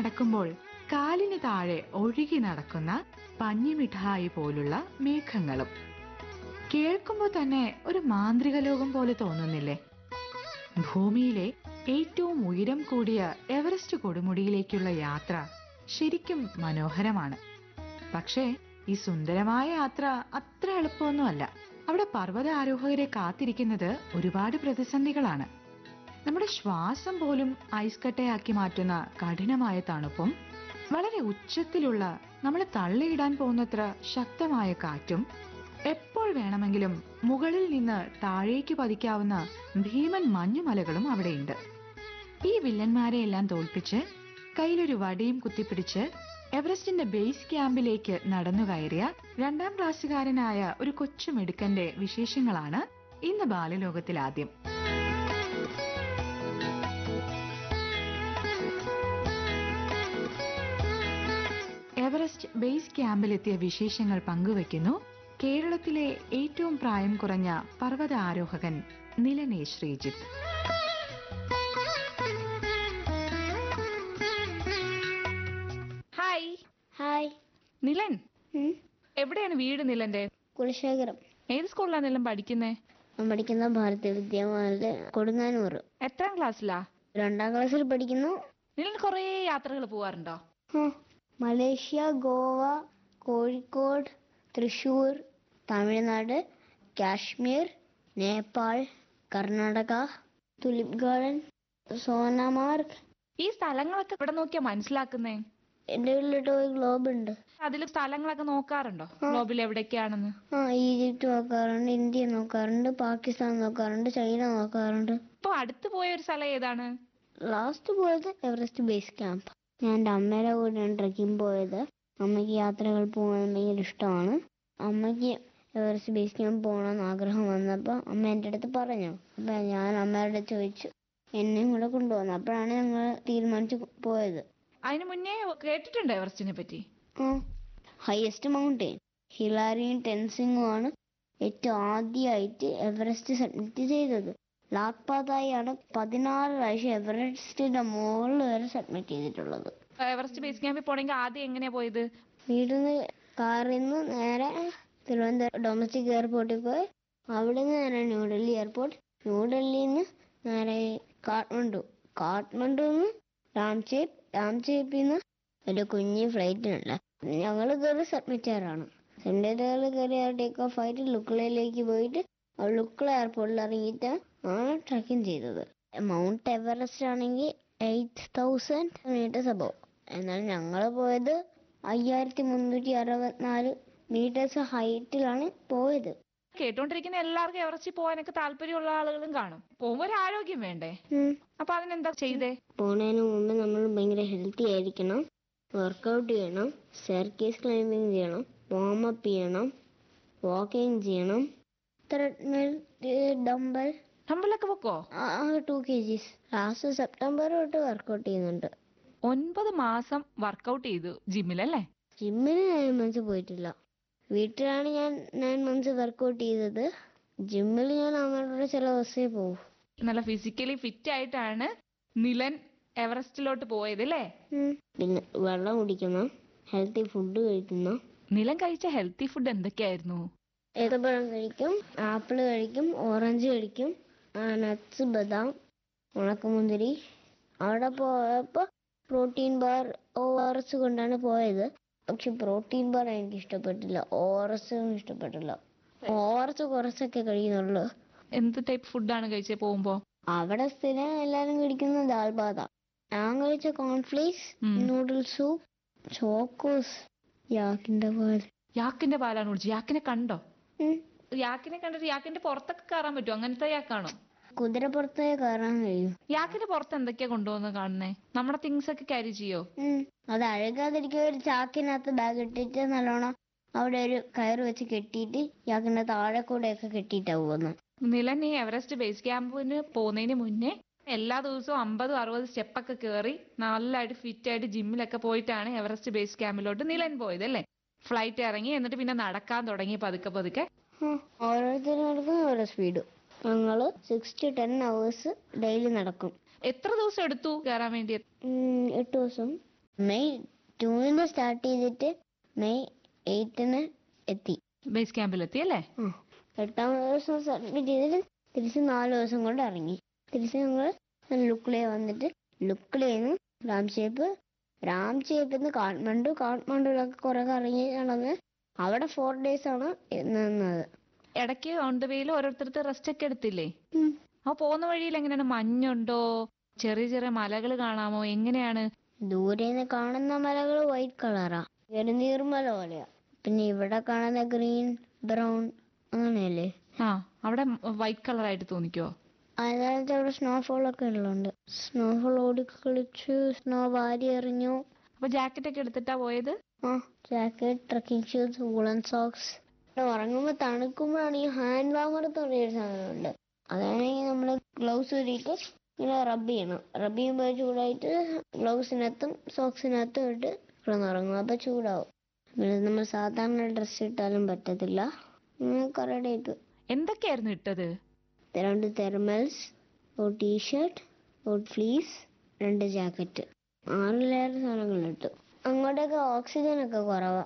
നടക്കുമ്പോൾ കാലിന് താഴെ ഒഴുകി നടക്കുന്ന പഞ്ഞിമിഠായി പോലുള്ള മേഘങ്ങളും കേൾക്കുമ്പോൾ തന്നെ ഒരു മാന്ത്രിക ലോകം പോലെ തോന്നുന്നില്ലേ ഭൂമിയിലെ ഏറ്റവും ഉയരം കൂടിയ എവറസ്റ്റ് കൊടുമുടിയിലേക്കുള്ള യാത്ര ശരിക്കും മനോഹരമാണ് പക്ഷേ ഈ സുന്ദരമായ യാത്ര അത്ര എളുപ്പമൊന്നുമല്ല അവിടെ പർവ്വത ആരോഹകരെ കാത്തിരിക്കുന്നത് ഒരുപാട് പ്രതിസന്ധികളാണ് നമ്മുടെ ശ്വാസം പോലും ഐസ് കട്ടയാക്കി മാറ്റുന്ന കഠിനമായ തണുപ്പും വളരെ ഉച്ചത്തിലുള്ള നമ്മൾ തള്ളിയിടാൻ പോകുന്നത്ര ശക്തമായ കാറ്റും എപ്പോൾ വേണമെങ്കിലും മുകളിൽ നിന്ന് താഴേക്ക് പതിക്കാവുന്ന ഭീമൻ മഞ്ഞുമലകളും അവിടെയുണ്ട് ഈ വില്ലന്മാരെ എല്ലാം തോൽപ്പിച്ച് കയ്യിലൊരു വടിയും കുത്തിപ്പിടിച്ച് എവറസ്റ്റിന്റെ ബേസ് ക്യാമ്പിലേക്ക് നടന്നു കയറിയ രണ്ടാം ക്ലാസ്സുകാരനായ ഒരു കൊച്ചു മിടുക്കന്റെ വിശേഷങ്ങളാണ് ഇന്ന് ബാലലോകത്തിൽ ആദ്യം എവറസ്റ്റ് ബേസ് ക്യാമ്പിലെത്തിയ വിശേഷങ്ങൾ പങ്കുവയ്ക്കുന്നു കേരളത്തിലെ ഏറ്റവും പ്രായം കുറഞ്ഞ പർവ്വത ആരോഹകൻ നിലനേ ശ്രീജിത്ത് ഹായ് ഹായ് നിലൻ ഉം. എവിടെയാണ് വീട് നിലന്റെ കുലശേഖരം ഏത് സ്കൂളിലാണ് നിലൻ പഠിക്കുന്നേ ഞാൻ പഠിക്കുന്ന ഭാരതീയ വിദ്യാഭവനില് കൊടുങ്ങാനൂർ എത്രാം ക്ലാസ്സിലാ രണ്ടാം ക്ലാസ്സിൽ പഠിക്കുന്നു നിലൻ കുറേ യാത്രകൾ പോവാറുണ്ടോ ഹ, Malaysia Goa Kozhikode Thrissur Tamil Nadu Kashmir Nepal Karnataka tulip garden Sonamarg ഈ സ്ഥലങ്ങളൊക്കെ ഇവിടെ നോക്കിയാ മനസ്സിലാക്കുന്നേ എന്റെ വീട്ടിലിട്ട് ഒരു ഗ്ലോബ് ഉണ്ട് അതിൽ സ്ഥലങ്ങളൊക്കെ നോക്കാറുണ്ടോ ഗ്ലോബിൽ എവിടേക്കാണെന്ന് ആ ഈജിപ്റ്റ് നോക്കാറുണ്ട് ഇന്ത്യ നോക്കാറുണ്ട് പാകിസ്ഥാൻ നോക്കാറുണ്ട് ചൈന നോക്കാറുണ്ട് ഇപ്പൊ അടുത്ത് പോയ ഒരു സ്ഥലം ഏതാണ് ലാസ്റ്റ് പോയത് എവറസ്റ്റ് ബേസ് ക്യാമ്പ് ഞാൻ എൻ്റെ അമ്മയുടെ കൂടെയാണ് ട്രക്കിംഗ് പോയത് അമ്മയ്ക്ക് യാത്രകൾ പോകാൻ ഭയങ്കര ഇഷ്ടമാണ് അമ്മയ്ക്ക് എവറസ്റ്റ് ബേസ് ക്യാമ്പ് പോകണമെന്ന് ആഗ്രഹം വന്നപ്പോൾ അമ്മ എൻ്റെ അടുത്ത് പറഞ്ഞു അപ്പം ഞാൻ അമ്മയുടെ അടുത്ത് ചോദിച്ചു എന്നെയും കൂടെ കൊണ്ടുവന്നു അപ്പോഴാണ് ഞങ്ങൾ തീരുമാനിച്ച് പോയത് അതിന് മുന്നേ കേട്ടിട്ടുണ്ടോ എവറസ്റ്റിനെ പറ്റി ഹയസ്റ്റ് മൗണ്ടെയിൻ ഹിലാരിയും ടെൻസിങ്ങും ആണ് ഏറ്റവും ആദ്യമായിട്ട് എവറസ്റ്റ് സബ്മിറ്റ് ചെയ്തത് ലാക്പാതായാണ് പതിനാറ് പ്രാവശ്യം എവറസ്റ്റിന്റെ മുകളിൽ വരെ സബ്മിറ്റ് ചെയ്തിട്ടുള്ളത് എവറസ്റ്റ് ബേസ് ക്യാമ്പിൽ പോണെങ്കിൽ ആദ്യം എങ്ങനെയാ പോയത് വീട്ടിൽ കാറിൽ നിന്ന് നേരെ തിരുവനന്തപുരം ഡൊമസ്റ്റിക് എയർപോർട്ടിൽ പോയി അവിടെ നിന്ന് നേരെ ന്യൂഡൽഹി എയർപോർട്ട് ന്യൂഡൽഹിയിൽ നിന്ന് നേരെ കാഠ്മണ്ഡു കാഠ്മണ്ഡുവിൽ നിന്ന് രാംചേപ്പ് രാംചേപ്പിൽ നിന്ന് ഒരു കുഞ്ഞ് ഫ്ലൈറ്റിനുള്ള ഞങ്ങൾ കയറി സബ്മിറ്ററാണ് സെൻറ്ററുകൾ കയറി ടേക്ക് ഓഫ് ആയിട്ട് ലുക്കളയിലേക്ക് പോയിട്ട് ലുക്കള എയർപോർട്ടിൽ ഇറങ്ങിയിട്ടാണ് ആണ് ട്രക്കിംഗ് ചെയ്തത് മൗണ്ട് എവറസ്റ്റ് ആണെങ്കിൽ എയ്റ്റ് തൗസൻഡ് മീറ്റേഴ്സ് അബവ് എന്നാൽ ഞങ്ങൾ പോയത് അയ്യായിരത്തി മുന്നൂറ്റി അറുപത്തിനാല് മീറ്റേഴ്സ് ഹൈറ്റിലാണ് പോയത് കേട്ടോണ്ടിരിക്കുന്ന എല്ലാവർക്കും എവറസ്റ്റിൽ പോകാനൊക്കെ താല്പര്യമുള്ള ആളുകളും കാണും പോകുമ്പോ ഒരു ആരോഗ്യം വേണ്ടേ ഉം. അപ്പൊ അതിനെന്താ ചെയ്തേ പോണതിന് മുമ്പ് നമ്മൾ ഭയങ്കര ഹെൽത്തി ആയിരിക്കണം വർക്കൗട്ട് ചെയ്യണം സ്റ്റെയർകേസ് ക്ലൈമ്പിംഗ് ചെയ്യണം വാം അപ്പ് ചെയ്യണം വാക്കിംഗ് ചെയ്യണം ത്രെഡ്മിൽ ഡംബൽ നമ്മളൊക്കെ പൊക്കോ two K Gs last September തൊട്ട് വർക്കൗട്ട് ചെയ്യുന്നുണ്ട് ഒൻപത് മാസം വർക്കൗട്ട് ചെയ്തു ജിമ്മിലല്ലേ ജിമ്മിന് നയൻ മന്ത്സ് പോയിട്ടില്ല വീട്ടിലാണ് ഞാൻ നയൻ മന്ത്സ് വർക്കൗട്ട് ചെയ്തത് ജിമ്മിൽ ഞാൻ അമ്മയുടെ ചില ദിവസമേ പോകും നല്ല ഫിസിക്കലി ഫിറ്റ് ആയിട്ടാണ് നിലൻ എവറസ്റ്റിലോട്ട് പോയത് അല്ലേ ഉം. പിന്നെ വെള്ളം കുടിക്കണം ഹെൽത്തി ഫുഡ് കഴിക്കണം നിലൻ കഴിച്ച ഹെൽത്തി ഫുഡ് എന്തൊക്കെയായിരുന്നു ഏത്തപ്പഴം കഴിക്കും ആപ്പിൾ കഴിക്കും ഓറഞ്ച് കഴിക്കും നട്ട്സ് ബദാം ഉണക്കമുന്തിരി അവിടെ പോയപ്പോൾ protein bar O R S കൊണ്ടാണ് പോയത് പക്ഷെ പ്രോട്ടീൻ ബാർ എനിക്ക് ഇഷ്ടപ്പെട്ടില്ല ഓ ആർ എസ് ഇഷ്ടപ്പെട്ടില്ല ഓ ആർ എസ് കുറച്ചൊക്കെ കഴിക്കുന്നുള്ളൂ എന്ത് ടൈപ്പ് ഫുഡാണ് കഴിച്ചത് പോകുമ്പോ അവിടെ സ്ഥിരം എല്ലാരും കഴിക്കുന്ന ദാൽ ബാത ഞാൻ കഴിച്ച കോൺഫ്ലേക്സ് ഉം. നൂഡിൽ സൂപ്പ് ചോക്കോസ് യാക്കിന്റെ പാൽ യാക്കിന്റെ പാലാണ് കുടിച്ചത് യാക്കിനെ കണ്ടോ ഉം. യാക്കിനെ കണ്ടിട്ട് യാക്കിന്റെ പുറത്തൊക്കെ കയറാൻ പറ്റുമോ അങ്ങനത്തെ യാക്കാണോ കുതിരപ്പുറത്തേ കയറാൻ കഴിയും യാക്കിന്റെ പുറത്ത് എന്തൊക്കെയാ കൊണ്ടുവന്ന് കാണുന്നേ നമ്മുടെ തിങ്സ് ഒക്കെ ക്യാരി ചെയ്യോ ഉം. അത് അഴുകാതിരിക്കാൻ ഒരു ചാക്കിനകത്ത് ബാഗ് ഇട്ടിട്ട് നല്ലോണം അവിടെ ഒരു കയറ് വെച്ച് കെട്ടിയിട്ട് യാക്കിന്റെ താഴെ കൂടെ ഒക്കെ കെട്ടിയിട്ടാ പോകുന്നത് നിലൻ ഈ എവറസ്റ്റ് ബേസ് ക്യാമ്പിന് പോകുന്നതിന് മുന്നേ എല്ലാ ദിവസവും അമ്പതും അറുപത് സ്റ്റെപ്പൊക്കെ കയറി നല്ലതായിട്ട് ഫിറ്റ് ആയിട്ട് ജിമ്മിലൊക്കെ പോയിട്ടാണ് എവറസ്റ്റ് ബേസ് ക്യാമ്പിലോട്ട് നിലൻ പോയത് അല്ലേ ഫ്ലൈറ്റ് ഇറങ്ങി എന്നിട്ട് പിന്നെ നടക്കാൻ തുടങ്ങി പതുക്കെ പതുക്കെ ഓരോരുത്തരും നടക്കുന്ന ഓരോ സ്പീഡ് ഞങ്ങള് six to ten hours daily നടക്കും എത്ര ദിവസം എടുത്തു കയറാൻ വേണ്ടി ഉം, എട്ട് ദിവസം മെയ് ടൂവിന് സ്റ്റാർട്ട് ചെയ്തിട്ട് മെയ് എയ്റ്റിന് എത്തി ബേസ് ക്യാമ്പിലെത്തി അല്ലേ ആ. എട്ടാം ദിവസം സബ്മിറ്റ് ചെയ്തിട്ട് തിരിച്ച് നാല് ദിവസം കൊണ്ട് ഇറങ്ങി തിരിച്ച് ഞങ്ങൾ ലുക്ലേ വന്നിട്ട് ലുക്ലേന്ന് രാംചേപ്പ് രാംചേപ്പിന്ന് കാഠ്മണ്ഡു കാഠ്മണ്ഡുവിലൊക്കെ കുറെ കറങ്ങി നടന്ന് അവിടെ ഫോർ ഡേയ്സ് ആണ് നിന്നത് ഇടയ്ക്ക് ഓൺ ദ വേയിൽ ഓരോരുത്തർക്ക് റെസ്റ്റ് ഒക്കെ എടുത്തില്ലേ ഉം. അപ്പൊ പോകുന്ന വഴിയിൽ എങ്ങനെയാണ് മഞ്ഞുണ്ടോ ചെറിയ ചെറിയ മലകൾ കാണാമോ എങ്ങനെയാണ് ദൂരെന്ന് കാണുന്ന മലകൾ വൈറ്റ് കളറാ ഒരു നീർമല പോലെയാ പിന്നെ ഇവിടെ കാണുന്ന ഗ്രീൻ ബ്രൗൺ അങ്ങനെയല്ലേ ആ അവിടെ വൈറ്റ് കളർ ആയിട്ട് തോന്നിക്കോ അതായത് അവിടെ സ്നോഫോൾ ഒക്കെ ഉള്ളതുണ്ട് സ്നോഫോൾ ഓടി കളിച്ചു സ്നോ വാരി എറിഞ്ഞു അപ്പൊ ജാക്കറ്റ് ഒക്കെ എടുത്തിട്ടാ പോയത് ആ jacket trekking shoes woollen socks ഉറങ്ങുമ്പോൾ തണുക്കുമ്പോഴാണ് ഈ ഹാൻഡ് വാമർ തുടങ്ങിയ സാധനമുണ്ട് അതാണെങ്കിൽ നമ്മൾ ഗ്ലൗസ് ഊരിയിട്ട് ഇങ്ങനെ റബ്ബ് ചെയ്യണം റബ്ബ് ചെയ്യുമ്പോൾ ചൂടായിട്ട് ഗ്ലൗസിനകത്തും സോക്സിനകത്തും ഇട്ട് കിടന്നുറങ്ങും അപ്പോൾ ചൂടാവും പിന്നെ നമ്മൾ സാധാരണ ഡ്രസ്സ് ഇട്ടാലും പറ്റത്തില്ല ഇങ്ങനെ കുറേ ടൈപ്പ് എന്തൊക്കെയായിരുന്നു ഇട്ടത് രണ്ട് തെർമൽസ് ഒരു ടീഷർട്ട് ഒരു ഫ്ലീസ് രണ്ട് ജാക്കറ്റ് ആറിലേറെ സാധനങ്ങൾ ഇട്ടു അങ്ങോട്ടൊക്കെ ഓക്സിജൻ ഒക്കെ കുറവാ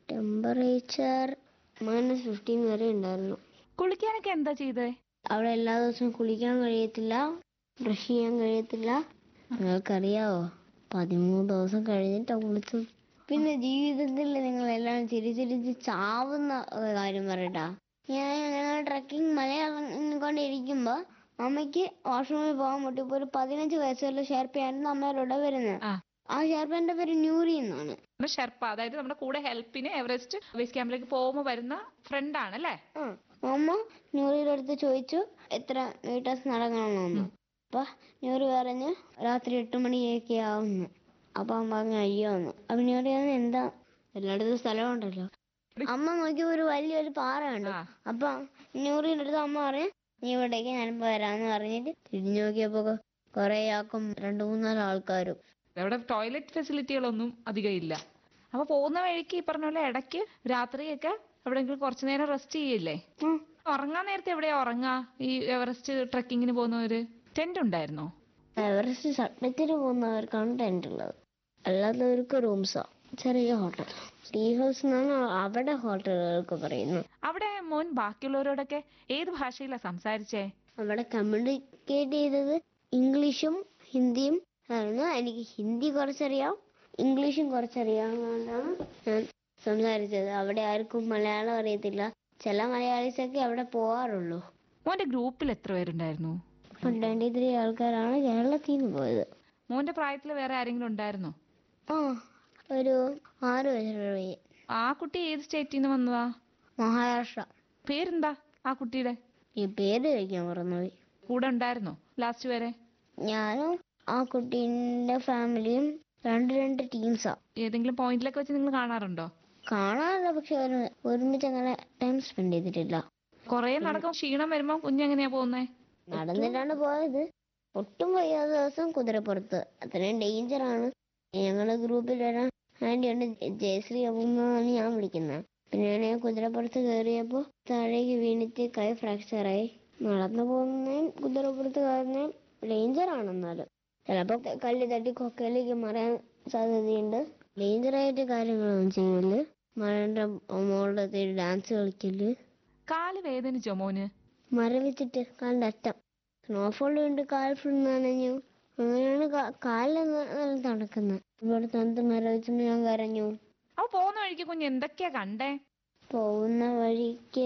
ടെമ്പറേച്ചർ മൈനസ് ഫിഫ്റ്റീൻ വരെ ഉണ്ടായിരുന്നു കുളിക്കാനൊക്കെ എന്താ ചെയ്തേ അവിടെ എല്ലാ ദിവസവും കുളിക്കാൻ കഴിയത്തില്ല ബ്രഷ് ചെയ്യാൻ കഴിയത്തില്ല നിങ്ങൾക്കറിയാവോ പതിമൂന്ന് ദിവസം കഴിഞ്ഞിട്ടാ കുളിച്ചത് പിന്നെ ജീവിതത്തിൽ നിങ്ങൾ എല്ലാം ചിരിച്ചിരിച്ച് ചാവുന്ന ഒരു കാര്യം പറയട്ടാ ഞാൻ ഞങ്ങൾ ട്രക്കിംഗ് മലയാളിക്കൊണ്ടിരിക്കുമ്പോ അമ്മയ്ക്ക് വാഷ്റൂമിൽ പോകാൻ മുട്ടിപ്പോ ഒരു പതിനഞ്ച് വയസ്സുള്ള ഷെർപ്പിയായിരുന്നു അമ്മയോടെ വരുന്നത് ആ. ആ ഷെർപ്പന്റെ പേര് ന്യൂറി എന്നാണ് നമ്മുടെ ഷെർപ്പ അതായത് നമ്മുടെ കൂടെ ഹെൽപ്പിന് എവറസ്റ്റ് ബേസ് ക്യാമ്പിലേക്ക് പോകുമ്പോൾ വരുന്ന ഫ്രണ്ട് ആണ് അല്ലേ ആ അമ്മ ന്യൂറിയുടെ അടുത്ത് ചോദിച്ചു എത്ര മീറ്റേഴ്സ് നടക്കണമെന്ന് അപ്പൊ ന്യൂറി പറഞ്ഞു രാത്രി എട്ട് മണിയൊക്കെ ആവുന്നു അപ്പൊ അമ്മ പറഞ്ഞു അയ്യോ എന്ന് അപ്പൊ ന്യൂറി പറഞ്ഞു എന്താ എല്ലായിടത്തും സ്ഥലമുണ്ടല്ലോ അമ്മ നോക്കി ഒരു വലിയൊരു പാറ കണ്ടു ആ. അപ്പൊ ന്യൂറിയുടെ അടുത്ത് അമ്മ പറഞ്ഞു നീ ഇവിടേക്ക് ഞാനിപ്പോ വരാന്ന് പറഞ്ഞിട്ട് തിരിഞ്ഞു നോക്കിയപ്പോ കൊറേ ആക്കും രണ്ടു മൂന്നാല് ആൾക്കാരും അവിടെ ടോയ്ലറ്റ് ഫെസിലിറ്റികളൊന്നും അധികം ഇല്ല അപ്പൊ പോകുന്ന വഴിക്ക് ഈ പറഞ്ഞ പോലെ ഇടയ്ക്ക് രാത്രിയൊക്കെ എവിടെയെങ്കിലും കുറച്ചു നേരം റെസ്റ്റ് ചെയ്യില്ലേ ഉം. ഉറങ്ങാൻ നേരത്തെ എവിടെയാ ഉറങ്ങാ ഈ എവറസ്റ്റ് ട്രക്കിങ്ങിന് പോകുന്നവര് ടെന്റ് ഉണ്ടായിരുന്നോ എവറസ്റ്റ് സബ്മിറ്റിന് പോകുന്നവർക്കാണ് ടെന്റ് ഉള്ളത് അല്ലാത്തവർക്ക് റൂംസാ ചെറിയ ഹോട്ടൽ ടീ ഹൗസ് എന്നാണ് അവിടെ ഹോട്ടലുകൾക്ക് പറയുന്നത് അവിടെ മോൻ ബാക്കിയുള്ളവരോടൊക്കെ ഏത് ഭാഷയിലാ സംസാരിച്ചേ അവിടെ കമ്മ്യൂണിക്കേറ്റ് ചെയ്തത് ഇംഗ്ലീഷും ഹിന്ദിയും ആയിരുന്നു എനിക്ക് ഹിന്ദി കുറച്ചറിയാം ഇംഗ്ലീഷും കുറച്ചറിയാവുന്നതുകൊണ്ടാണ് ഞാൻ സംസാരിച്ചത് അവിടെ ആർക്കും മലയാളം അറിയത്തില്ല ചില മലയാളീസൊക്കെ അവിടെ പോവാറുള്ളൂ മോന്റെ ഗ്രൂപ്പിൽ എത്ര പേരുണ്ടായിരുന്നു ട്വന്റി ത്രീ ആൾക്കാരാണ് കേരളത്തിൽ നിന്ന് പോയത് മോന്റെ പ്രായത്തിൽ വേറെ ആരെങ്കിലും ഉണ്ടായിരുന്നോ ആ ഒരു ആറ് വയസ്സുള്ള പയ്യൻ ആ കുട്ടി ഏത് സ്റ്റേറ്റിൽ നിന്ന് വന്നതാ മഹാരാഷ്ട്ര പേരെന്താ ആ കുട്ടിയുടെ ഈ പേര് കഴിക്കാൻ മറന്നുപോയി കൂടെ ഉണ്ടായിരുന്നോ ലാസ്റ്റ് വരെ ഞാനും ആ കുട്ടീൻ്റെ ഫാമിലിയും രണ്ട് രണ്ട് ടീംസാ ഏതെങ്കിലും പോയിന്റിലൊക്കെ വെച്ച് നിങ്ങൾ കാണാറുണ്ടോ കാണാറില്ല പക്ഷെ ഒരു ഒരുമിച്ച് അങ്ങനെ ടൈം സ്പെൻഡ് ചെയ്തിട്ടില്ല കൊറേ നടക്കും ക്ഷീണം വരുമ്പോ കുഞ്ഞെങ്ങനെയാ പോകുന്നേ നടന്നിട്ടാണ് പോയത് ഒട്ടും വയ്യാത്ത ദിവസം കുതിരപ്പുറത്ത് അത്രയും ഡേഞ്ചർ ആണ് ഞങ്ങളുടെ ഗ്രൂപ്പിൽ വരാൻ ആൻറ്റിയുണ്ട് ജയശ്രീ അമ്മന്നാണ് ഞാൻ വിളിക്കുന്നത് പിന്നെ ഞാൻ കുതിരപ്പുറത്ത് കയറിയപ്പോൾ താഴേക്ക് വീണിട്ട് കൈ ഫ്രാക്ചറായി നടന്നു പോകുന്നതും കുതിരപ്പുറത്ത് കയറുന്നതും ഡേഞ്ചർ ആണെന്നാലും ചിലപ്പോൾ കല്ല് തട്ടി കൊക്കയിലേക്ക് മറയാൻ സാധ്യതയുണ്ട് ഡേഞ്ചറായിട്ട് കാര്യങ്ങളൊന്നും ചെയ്യല് മഴയുടെ മുകളിലത്തെ ഡാൻസ് കളിക്കല് കാല് വേദനിച്ചോ മോന് മരവിച്ചിട്ട് കാലിന്റെ അറ്റം സ്നോഫോൾ കൊണ്ട് കാൽ ഫുൾ നനഞ്ഞു അങ്ങനെയാണ് കാ- കാലിൽ ന- നല്ല തണുക്കുന്നത് ഇവിടെ തണുത്ത് മരവിച്ചിട്ട് ഞാൻ കരഞ്ഞു അപ്പൊ പോകുന്ന വഴിക്ക് കുഞ്ഞ് എന്തൊക്കെയാ കണ്ടേ പോകുന്ന വഴിക്ക്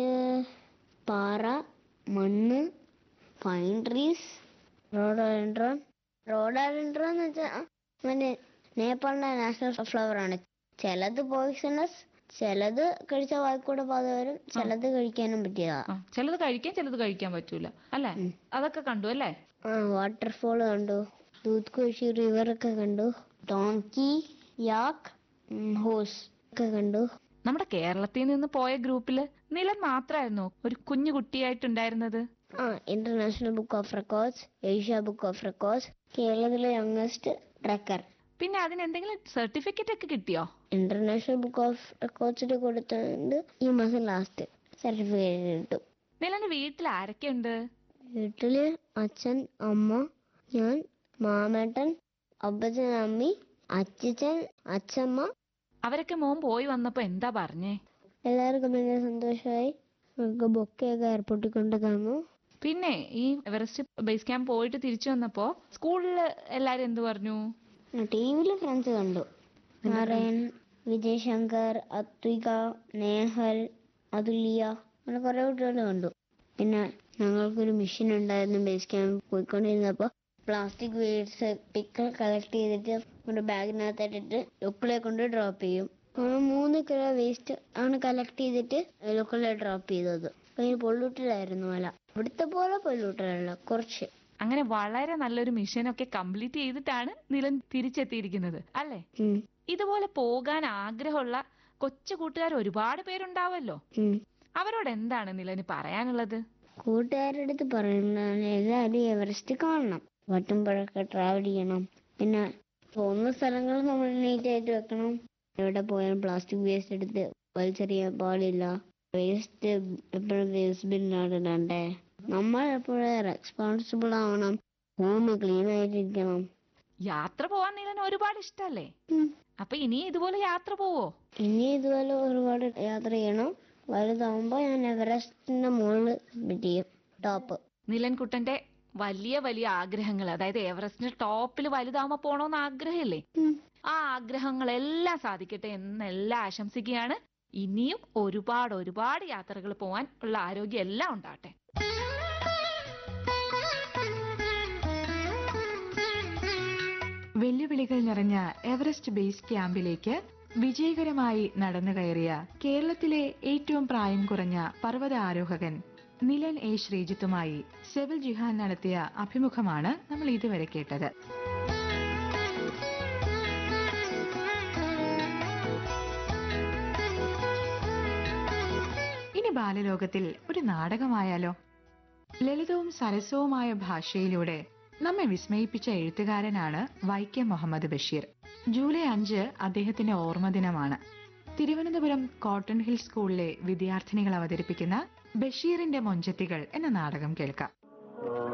പാറ മണ്ണ് പൈൻ ട്രീസ് റോഡോഡൻഡ്രോൺ റോഡോഡൻഡ്രോൺ എന്ന് വെച്ചാൽ മറ്റേ നേപ്പാളിന്റെ നാഷണൽ ഫ്ലവർ ആണ് ചിലത് പോയിസണസ് ചിലത് കഴിച്ച വായിക്കൂടെ പാത വരും ചിലത് കഴിക്കാനും പറ്റിയതാ ആ ചിലത് കഴിക്കാൻ ചിലത് കഴിക്കാൻ പറ്റൂല അല്ലേ ഉം. അതൊക്കെ കണ്ടു അല്ലേ ആ വാട്ടർഫോൾ കണ്ടു ദൂത് കോശി റിവർ ഒക്കെ കണ്ടു ഡോങ്കി യാക്ക് ഹോസ് ഒക്കെ കണ്ടു നമ്മുടെ കേരളത്തിൽ നിന്ന് പോയ ഗ്രൂപ്പില് നിലൻ മാത്രമായിരുന്നോ ഒരു കുഞ്ഞു കുട്ടിയായിട്ടുണ്ടായിരുന്നത് ആ international book of records Asia book of records കേരളത്തിലെ യങ്ങസ്റ്റ് ട്രക്കർ പിന്നെ അതിന് എന്തെങ്കിലും സർട്ടിഫിക്കറ്റ് ഒക്കെ കിട്ടിയോ ഇന്റർനാഷണൽ ബുക്ക് ഓഫ് റെക്കോർഡ്സിന് കൊടുത്തുകൊണ്ട് ഈ മാസം ലാസ്റ്റ് സർട്ടിഫിക്കറ്റ് കിട്ടും നിലന്റെ വീട്ടിൽ ആരൊക്കെയുണ്ട് വീട്ടില് അച്ഛൻ അമ്മ ഞാൻ മാമേട്ടൻ അപ്പച്ചൻ അമ്മി അച്ഛൻ അച്ഛമ്മ അവരൊക്കെ മോൻ പോയി വന്നപ്പോ എന്താ പറഞ്ഞേ എല്ലാവർക്കും ഭയങ്കര സന്തോഷമായി നമുക്ക് ബൊക്കെയൊക്കെ എയർപോർട്ടിൽ കൊണ്ട് തന്നു പിന്നെ ഈ എവറസ്റ്റ് ബേസ് ക്യാമ്പ് പോയിട്ട് തിരിച്ചു വന്നപ്പോ സ്കൂളിൽ എല്ലാരും എന്ത് പറഞ്ഞു ടി വിയിൽ ഫ്രണ്ട്സ് കണ്ടു നാരായൺ വിജയ് ശങ്കർ അത്വിക നേഹൽ അതുല്യ അങ്ങനെ കുറെ കുട്ടികൾ കണ്ടു പിന്നെ ഞങ്ങൾക്കൊരു മിഷൻ ഉണ്ടായിരുന്നു ബേസ് ക്യാമ്പ് പോയിക്കൊണ്ടിരുന്നപ്പോൾ പ്ലാസ്റ്റിക് വേസ്റ്റ് പിക്കൽ കളക്ട് ചെയ്തിട്ട് നമ്മുടെ ബാഗിനകത്തിട്ടിട്ട് ലൊക്കിലെ കൊണ്ട് ഡ്രോപ്പ് ചെയ്യും അങ്ങനെ മൂന്ന് കിലോ വേസ്റ്റ് ആണ് കളക്ട് ചെയ്തിട്ട് ലൊക്കിലെ ഡ്രോപ്പ് ചെയ്തത് ഭയങ്കര പൊള്യൂട്ടഡ് ആയിരുന്നു മല ഇവിടുത്തെ പോലെ പൊള്യൂട്ടഡ് അല്ല കുറച്ച് അങ്ങനെ വളരെ നല്ലൊരു മിഷനൊക്കെ കംപ്ലീറ്റ് ചെയ്തിട്ടാണ് നിലൻ തിരിച്ചെത്തിയിരിക്കുന്നത് അല്ലേ ഉം, ഇതുപോലെ പോകാൻ ആഗ്രഹമുള്ള കൊച്ചു കൂട്ടുകാർ ഒരുപാട് പേരുണ്ടാവല്ലോ ഉം. അവരോട് എന്താണ് നിലന് പറയാനുള്ളത് കൂട്ടുകാരുടെ അടുത്ത് പറയുന്നതാണ് എല്ലാവരും എവറസ്റ്റ് കാണണം വട്ടുമ്പോഴൊക്കെ ട്രാവൽ ചെയ്യണം പിന്നെ പോകുന്ന സ്ഥലങ്ങൾ നമ്മൾ നീറ്റ് ആയിട്ട് വെക്കണം എവിടെ പോയാലും പ്ലാസ്റ്റിക് വേസ്റ്റ് എടുത്ത് വലിച്ചെറിയാൻ പാടില്ല വേസ്റ്റ് എപ്പോഴും വേസ്റ്റ് ബിന്നിലാണ് ഇടണ്ടേ നമ്മൾ എപ്പോഴും റെസ്പോൺസിബിൾ ആവണം ഭൂമി ക്ലീൻ ആയിട്ടിരിക്കണം യാത്ര പോവാൻ നിലന് ഒരുപാട് ഇഷ്ടല്ലേ ഉം. അപ്പൊ ഇനി ഇതുപോലെ യാത്ര പോവോ ഇനി ഇതുപോലെ ഒരുപാട് യാത്ര ചെയ്യണം വലുതാവുമ്പോ ഞാൻ എവറസ്റ്റിന്റെ മുകളിൽ സബ്മിറ്റ് ചെയ്യും ടോപ്പ് നിലൻകുട്ടന്റെ വലിയ വലിയ ആഗ്രഹങ്ങൾ അതായത് എവറസ്റ്റിന്റെ ടോപ്പിൽ വലുതാവുമ്പോ പോണോന്ന് ആഗ്രഹമില്ലേ ആ ആഗ്രഹങ്ങളെല്ലാം സാധിക്കട്ടെ എന്നെല്ലാം ആശംസിക്കുകയാണ് ഇനിയും ഒരുപാട് ഒരുപാട് യാത്രകൾ പോവാൻ ഉള്ള ആരോഗ്യം എല്ലാം ഉണ്ടാവട്ടെ വെല്ലുവിളികൾ നിറഞ്ഞ എവറസ്റ്റ് ബേസ് ക്യാമ്പിലേക്ക് വിജയകരമായി നടന്നു കയറിയ കേരളത്തിലെ ഏറ്റവും പ്രായം കുറഞ്ഞ പർവ്വത ആരോഹകൻ നിലൻ എ ശ്രീജിത്തുമായി സെവിൽ ജിഹാൻ നടത്തിയ അഭിമുഖമാണ് നമ്മൾ ഇതുവരെ കേട്ടത് ഇനി ബാലലോകത്തിൽ ഒരു നാടകമായാലോ ലളിതവും സരസവുമായ ഭാഷയിലൂടെ നമ്മെ വിസ്മയിപ്പിച്ച എഴുത്തുകാരനാണ് വൈക്കം മുഹമ്മദ് ബഷീർ ജൂലൈ അഞ്ച് അദ്ദേഹത്തിന്റെ ഓർമ്മദിനമാണ് തിരുവനന്തപുരം കോട്ടൺ ഹിൽ സ്കൂളിലെ വിദ്യാർത്ഥിനികൾ അവതരിപ്പിക്കുന്ന ബഷീറിന്റെ മൊഞ്ചത്തികൾ എന്ന നാടകം കേൾക്കാം